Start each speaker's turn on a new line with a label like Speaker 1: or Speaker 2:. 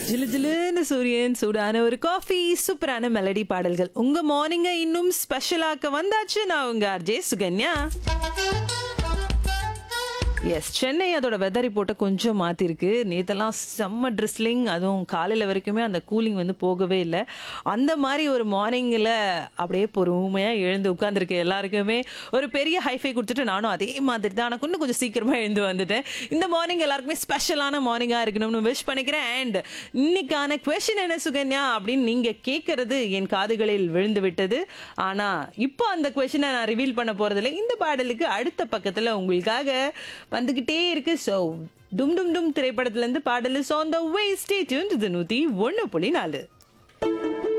Speaker 1: ஜிலு ஜிலுன்னு சூரியன் சூடான ஒரு காஃபி சூப்பரான மெலடி பாடல்கள் உங்க மார்னிங்க இன்னும் ஸ்பெஷலாக்க வந்தாச்சு நான் உங்க ஆர்ஜே சுகன்யா எஸ் சென்னை அதோட வெதர் ரிப்போர்ட்டை கொஞ்சம் மாற்றிருக்கு நேத்தெல்லாம் செம்ம ட்ரிஸ்லிங் அதுவும் காலையில் வரைக்குமே அந்த கூலிங் வந்து போகவே இல்லை அந்த மாதிரி ஒரு மார்னிங்கில் அப்படியே பொறுமையாக எழுந்து உட்காந்துருக்கு எல்லாருக்குமே ஒரு பெரிய ஹைஃபை கொடுத்துட்டு நானும் அதே மாதிரி தான் ஆனால் இன்னும் கொஞ்சம் சீக்கிரமாக எழுந்து வந்துட்டேன் இந்த மார்னிங் எல்லாருக்குமே ஸ்பெஷலான மார்னிங்காக இருக்கணும்னு விஷ் பண்ணிக்கிறேன் அண்ட் இன்னைக்கான கொஷின் என்ன சுகன்யா அப்படின்னு நீங்கள் கேட்கறது என் காதுகளில் விழுந்து விட்டது ஆனால் இப்போ அந்த கொஷினை நான் ரிவீல் பண்ண போகிறதில்ல இந்த பாடலுக்கு அடுத்த பக்கத்தில் உங்களுக்காக வந்துகிட்டே இருக்கு ஸோ டும் டும் டும் திரைப்படத்துல இருந்து பாடல் சோந்த வே ஸ்டே டியூன் இது நூத்தி ஒன்று புள்ளி நாலு